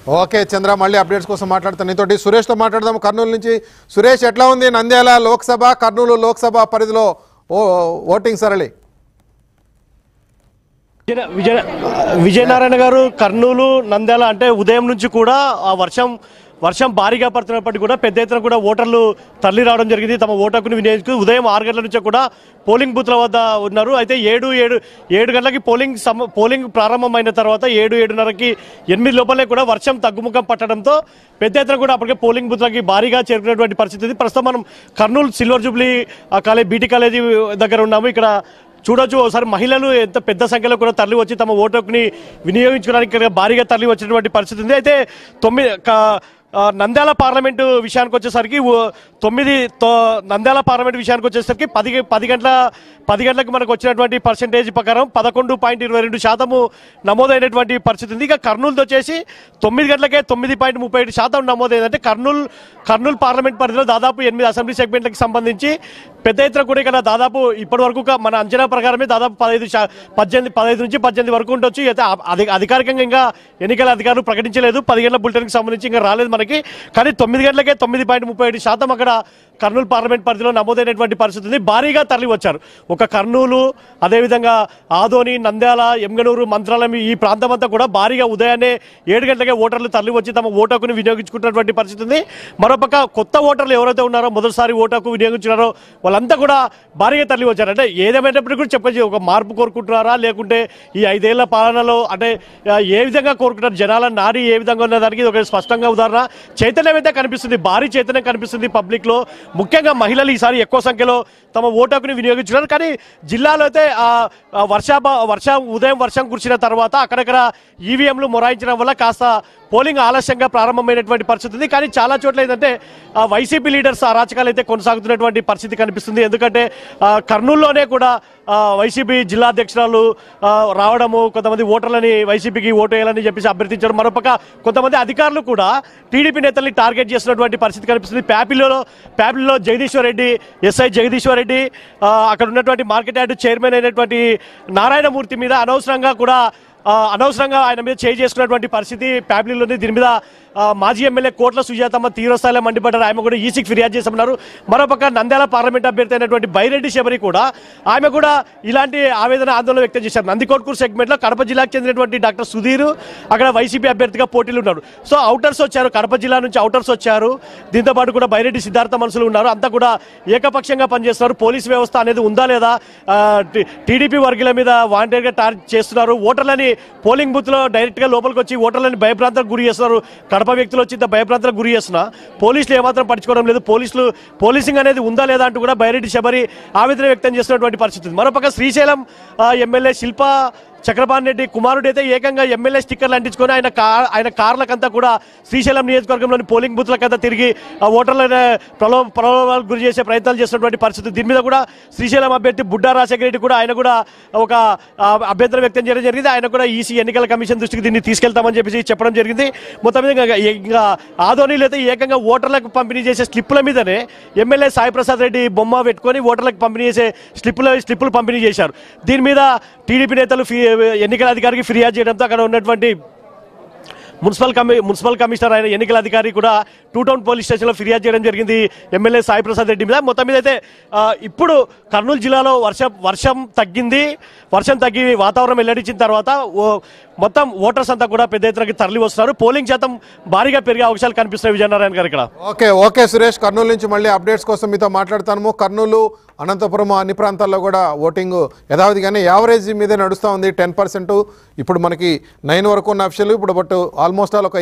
Okay చంద్ర మళ్ళీ updates కోసం మాట్లాడతాను నీతోటి సురేష్తో మాట్లాడదాం కర్నూలు నుంచి సురేష్ ఎట్లా ఉంది నంద్యాల లోక్సభ కర్నూలు లోక్సభ పరిధిలో ఓ ఓటింగ్ సరళి విజయ విజయ విజయనారాయణ గారు కర్నూలు నంద్యాల అంటే ఉదయం నుంచి కూడా ఆ వర్షం వర్షం భారీగా పడుతున్నప్పటికీ కూడా పెద్ద ఎత్తున కూడా ఓటర్లు తరలి రావడం జరిగింది తమ ఓటు హక్కును వినియోగించుకు ఉదయం ఆరు గంటల నుంచి కూడా పోలింగ్ బూత్ల వద్ద ఉన్నారు అయితే ఏడు ఏడు ఏడు గంటలకి పోలింగ్ సమ పోలింగ్ ప్రారంభమైన తర్వాత ఏడు ఏడున్నరకి ఎనిమిది లోపలే కూడా వర్షం తగ్గుముఖం పట్టడంతో పెద్ద ఎత్తున కూడా అప్పటికే పోలింగ్ బూత్లకి భారీగా చేరుకున్నటువంటి పరిస్థితి ఉంది ప్రస్తుతం మనం కర్నూలు సిల్వర్ జూబ్లీ ఆ కాలేజ్ బీటీ కాలేజీ దగ్గర ఉన్నాము ఇక్కడ చూడొచ్చు ఒకసారి మహిళలు ఎంత పెద్ద సంఖ్యలో కూడా తరలి వచ్చి తమ ఓటు హక్కుని వినియోగించుకోవడానికి ఇక్కడ భారీగా తరలి వచ్చినటువంటి పరిస్థితి ఉంది అయితే తొమ్మిది క- ఆ, నంద్యాల పార్లమెంటు విషయానికి వచ్చేసరికి ఓ- తొమ్మిది తో- నంద్యాల పార్లమెంట్ విషయానికి వచ్చేసరికి పది పది గంటల పది గంటలకు మనకు వచ్చినటువంటి పర్సెంటేజ్ ప్రకారం పదకొండు పాయింట్ ఇరవై రెండు శాతము నమోదైనటువంటి పరిస్థితి ఉంది ఇక కర్నూలుతో వచ్చేసి తొమ్మిది గంటలకే తొమ్మిది పాయింట్ ముప్పై ఏడు శాతం నమోదైందంటే కర్నూలు కర్నూలు పార్లమెంట్ పరిధిలో దాదాపు ఎనిమిది అసెంబ్లీ సెగ్మెంట్లకు సంబంధించి పెద్ద ఎత్తున కూడా ఇక్కడ దాదాపు ఇప్పటి వరకు క- మన అంచనా ప్రకారమే దాదాపు పదహైదు శా- పద్దెనిమిది పదహైదు నుంచి పద్దెనిమిది వరకు ఉండొచ్చు అయితే అ- అధి అధికారికంగా ఇంకా ఎన్నికల అధికారులు ప్రకటించలేదు పది గంటల బులెటిన్కి సంబంధించి ఇంకా రాలేదు మనకి కానీ తొమ్మిది గంటలకే తొమ్మిది పాయింట్ ముప్పై ఏడు శాతం అక్కడ కర్నూలు పార్లమెంట్ పరిధిలో నమోదైనటువంటి పరిస్థితి ఉంది భారీగా తరలి వచ్చారు ఒక కర్నూలు అదేవిధంగా ఆదోని నంద్యాల ఎమ్గనూరు మంత్రాలయం ఈ ప్రాంతం అంతా కూడా భారీగా ఉదయాన్నే ఏడు గంటలకే ఓటర్లు తరలి వచ్చి తమ ఓటు హక్కును వినియోగించుకుంటున్నటువంటి పరిస్థితి ఉంది మరోపక్క కొత్త ఓటర్లు ఎవరైతే ఉన్నారో మొదటిసారి ఓటు హక్కు వినియోగించున్నారో వాళ్ళంతా కూడా భారీగా తరలి వచ్చారు అంటే ఏదేమైనప్పటికీ కూడా చెప్పచ్చు ఒక మార్పు కోరుకుంటున్నారా లేకుంటే ఈ ఐదేళ్ల పాలనలో అంటే ఆ, ఏ విధంగా కోరుకుంటారు జనాల నాడి ఏ విధంగా ఉన్నదానికి ఇది ఒక స్పష్టంగా ఉదాహరణ చైతన్యం అయితే కనిపిస్తుంది భారీ చైతన్యం కనిపిస్తుంది పబ్లిక్ లో ముఖ్యంగా మహిళలు ఈసారి ఎక్కువ సంఖ్యలో తమ ఓటు హక్కుని వినియోగించుకున్నారు కానీ జిల్లాలో అయితే ఆ, ఆ వర్షాభ వర్షం ఉదయం వర్షం కురిసిన తర్వాత అక్కడక్కడ ఈవీఎంలు మొరాయించడం వల్ల కాస్త పోలింగ్ ఆలస్యంగా ప్రారంభమైనటువంటి పరిస్థితి ఉంది కానీ చాలా చోట్ల ఏంటంటే ఆ, వైసీపీ లీడర్స్ అరాచకాలు అయితే కొనసాగుతున్నటువంటి పరిస్థితి కనిపిస్తుంది ఎందుకంటే ఆ, కర్నూలులోనే కూడా ఆ, వైసీపీ జిల్లా అధ్యక్షురాలు ఆ, రావడము కొంతమంది ఓటర్లని వైసీపీకి ఓటు వేయాలని చెప్పేసి అభ్యర్థించడం మరోపక్క కొంతమంది అధికారులు కూడా టీడీపీ నేతల్ని టార్గెట్ చేస్తున్నటువంటి పరిస్థితి కనిపిస్తుంది ప్యాపిల్లో ప్యాపిల్లో జగదీశ్వర్ రెడ్డి ఎస్ఐ జగదీశ్వర్ రెడ్డి ఆ, అక్కడ ఉన్నటువంటి మార్కెట్ యార్డ్ చైర్మన్ అయినటువంటి నారాయణమూర్తి మీద అనవసరంగా కూడా ఆ, అనవసరంగా ఆయన మీద చేయి చేసుకున్నటువంటి పరిస్థితి ప్యాబ్లీలో ఉంది దీని మీద ఆ, మాజీ ఎమ్మెల్యే కోట్ల సుజాతమ్మ తీవ్రస్థాయిలో మండిపడ్డారు ఆమె కూడా ఈసీకి ఫిర్యాదు చేస్తున్నారు మరోపక్క నంద్యాల పార్లమెంట్ అభ్యర్థి అయినటువంటి బైరెడ్డి శబరి కూడా ఆమె కూడా ఇలాంటి ఆవేదన ఆందోళన వ్యక్తం చేశారు నందికోట్కూరు సెగ్మెంట్లో కడప జిల్లాకు చెందినటువంటి డాక్టర్ సుధీర్ అక్కడ వైసీపీ అభ్యర్థిగా పోటీలు ఉన్నారు సో అవుటర్స్ వచ్చారు కడప జిల్లా నుంచి అవుటర్స్ వచ్చారు దీంతో పాటు కూడా బైరెడ్డి సిద్ధార్థ మనుషులు ఉన్నారు అంతా కూడా ఏకపక్షంగా పనిచేస్తున్నారు పోలీస్ వ్యవస్థ అనేది ఉందా లేదా ఆ, టి- టీడీపీ వర్గీయుల మీద వాంటెడ్గా టార్గెట్ చేస్తున్నారు ఓటర్లని పోలింగ్ బూత్ లో డైరెక్ట్ గా లోపలికి వచ్చి ఓటర్లని భయభ్రాంతలకు గురి చేస్తున్నారు కడప వ్యక్తులు వచ్చి ఇంత భయభ్రాంతలకు గురి చేస్తున్నా పోలీసులు ఏమాత్రం పట్టించుకోవడం లేదు పోలీసులు పోలీసింగ్ అనేది ఉందా లేదా అంటూ కూడా బైరెడ్డి శబరి ఆవేదన వ్యక్తం చేస్తున్నటువంటి పరిస్థితి ఉంది. మరోపక్క శ్రీశైలం ఆ, ఎమ్మెల్యే శిల్ప చక్రపాణి రెడ్డి కుమారుడు అయితే ఏకంగా ఎమ్మెల్యే స్టిక్కర్లు అంటించుకొని ఆయన కార్ ఆయన కార్లకంతా కూడా శ్రీశైలం నియోజకవర్గంలోని పోలింగ్ బూత్లకంతా తిరిగి ఆ ఓటర్ల ప్రలోభ ప్రలోభాలకు గురి చేసే ప్రయత్నాలు చేస్తున్నటువంటి పరిస్థితి దీని మీద కూడా శ్రీశైలం అభ్యర్థి బుడ్డా రాజశేఖర రెడ్డి కూడా ఆయన కూడా ఒక ఆ, అభ్యంతరం వ్యక్తం చేయడం జరిగింది ఆయన కూడా ఈసీ ఎన్నికల కమిషన్ దృష్టికి దీన్ని తీసుకెళ్తామని చెప్పేసి చెప్పడం జరిగింది మొత్తం మీద ఇంకా- ఇంకా ఆదోనిలో అయితే ఏకంగా ఓటర్లకు పంపిణీ చేసే స్లిప్పుల మీదనే ఎమ్మెల్యే సాయి ప్రసాద్ రెడ్డి బొమ్మ పెట్టుకొని ఓటర్లకు పంపిణీ చేసే స్లిప్పుల స్లిప్పులు పంపిణీ చేశారు దీని మీద టీడీపీ నేతలు ఫి- ఎన్నికల అధికారికి ఫిర్యాదు చేయడంతో అక్కడ ఉన్నటువంటి మున్సిపల్ కమి మున్సిపల్ కమిషనర్ అయిన ఎన్నికల అధికారి కూడా టూ టౌన్ పోలీస్ స్టేషన్లో ఫిర్యాదు చేయడం జరిగింది ఎమ్మెల్యే సాయి ప్రసాద్ రెడ్డి మీద మొత్తం మీద అయితే ఆ, ఇప్పుడు కర్నూలు జిల్లాలో వర్షం వర్షం తగ్గింది వర్షం తగ్గి వాతావరణం వెల్లడించిన తర్వాత ఓ- మొత్తం ఓటర్స్ అంతా కూడా పెద్ద ఎత్తునకి తరలి వస్తున్నారు పోలింగ్ శాతం భారీగా పెరిగే అవకాశాలు కనిపిస్తున్నాయి విజయనారాయణ గారు ఇక్కడ ఓకే ఓకే సురేష్ కర్నూలు నుంచి మళ్ళీ అప్డేట్స్ కోసం మీతో మాట్లాడతాను కర్నూలు అనంతపురం అన్ని ప్రాంతాల్లో కూడా ఓటింగ్ యథావిధిగానే యావరేజ్ మీదే నడుస్తూ ఉంది టెన్ పర్సెంట్ ఇప్పుడు మనకి నైన్ వరకు ఉన్న అఫీషియల్ ఇప్పుడు బట్ ఆల్మోస్ట్ ఆల్ ఒక